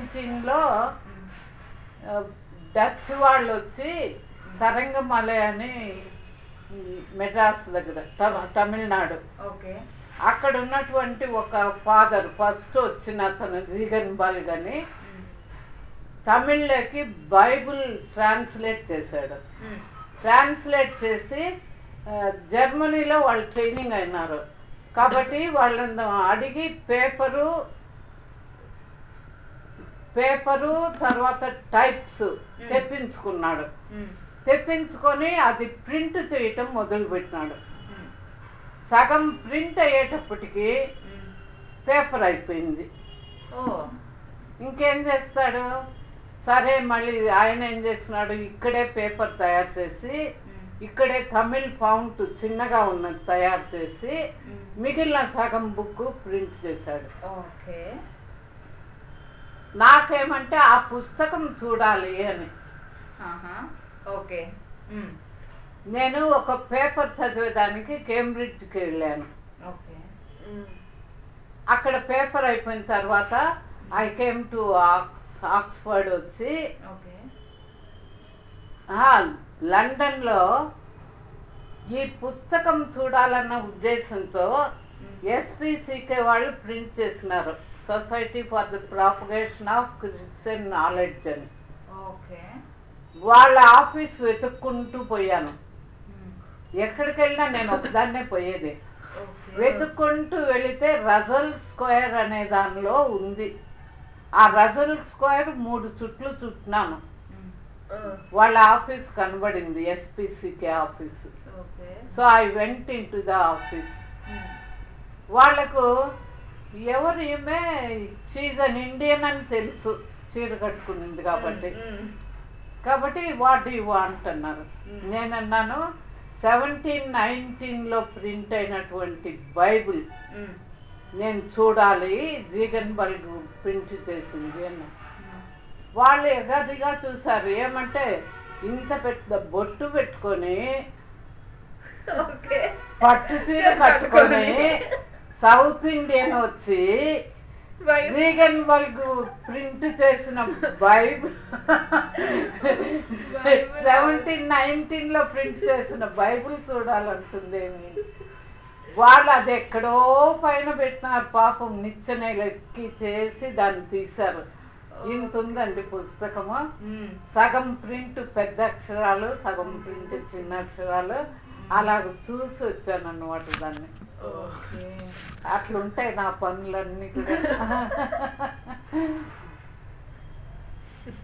నైన్టీన్లో డచ్ వాళ్ళు వచ్చి తరంగమలై అని ఈ మెడ్రాస్ దగ్గర తమ- తమిళనాడు ఓకే అక్కడ ఉన్నటువంటి ఒక ఫాదర్ ఫస్ట్ వచ్చిన అతను జీగన్ బల్గ్ అని తమిళ్లోకి బైబుల్ ట్రాన్స్లేట్ చేశాడు ట్రాన్స్లేట్ చేసి ఆ, జర్మనీలో వాళ్ళు ట్రైనింగ్ అయినారు కాబట్టి వాళ్ళని అడిగి పేపరు పేపరు తర్వాత టైప్స్ తెప్పించుకున్నాడు తెప్పించుకొని అది ప్రింట్ చేయటం మొదలుపెట్టినాడు సగం ప్రింట్ అయ్యేటప్పటికి పేపర్ అయిపోయింది ఓ ఇంకేం చేస్తాడు సరే మళ్ళీ ఆయన ఏం చేస్తున్నాడు ఇక్కడే పేపర్ తయారు చేసి ఇక్కడే తమిళ్ ఫౌంట్ చిన్నగా ఉన్నది తయారు చేసి మిగిలిన సగం బుక్ ప్రింట్ చేశాడు ఓకే నాకేమంటే ఆ పుస్తకం చూడాలి అని ఆహా ఓకే నేను ఒక పేపర్ చదివేదానికి కేంబ్రిడ్జ్కి వెళ్ళాను ఓకే అక్కడ పేపర్ అయిపోయిన తర్వాత ఐ కేమ్ టు ఆక్స్ఫర్డ్ వచ్చి ఓకే ఆ, లండన్లో ఈ పుస్తకం చూడాలన్న ఉద్దేశంతో ఎస్పీసీకే వాళ్ళు ప్రింట్ చేసినారు society for the propagation of Christian knowledge అని ఓకే వాళ్ళ ఆఫీస్ వెతుక్కుంటూ పోయాను ఎక్కడికి వెళ్ళినా నేను ఒకదాన్నే పోయేది వెతుక్కుంటూ వెళితే రజల్ స్క్వేర్ అనే దానిలో ఉంది ఆ రజల్ స్క్వేర్ మూడు చుట్లు చుట్టినాను వాళ్ళ ఆఫీస్ కనబడింది SPCK office okay so I went in to the office వాళ్ళకు ఎవరు ఈమె షీజ్ అన్ ఇండియన్ అని తెలుసు చీర కట్టుకునింది కాబట్టి కాబట్టి వాట్ యు వాంట్ అన్నారు Mm. నేనన్నాను సెవెంటీన్ నైన్టీన్లో ప్రింట్ అయినటువంటి బైబిల్ నేను చూడాలి జీగన్ బల్గ్ ప్రింట్ చేసింది అన్న వాళ్ళు ఎగదిగా చూసారు ఏమంటే ఇంత పెద్ద బొట్టు పెట్టుకొని ఓకే పట్టు చీర కట్టుకొని సౌత్ ఇండియన్ వచ్చి రీగన్ బల్గ్ ప్రింట్ చేసిన బైబుల్ సెవెంటీన్ నైన్టీన్ లో ప్రింట్ చేసిన బైబుల్ చూడాలంటుందేమి వాళ్ళు అది ఎక్కడో పైన పెట్టినారు పాపం నిచ్చెనెలెక్కి చేసి దాన్ని తీశారు ఇంత ఉందండి పుస్తకము సగం ప్రింట్ పెద్ద అక్షరాలు సగం ప్రింట్ చిన్న అక్షరాలు అలాగ చూసి వచ్చాను అన్నమాట దాన్ని ఓకే అట్లుంటాయి నా పనులన్నీ కూడా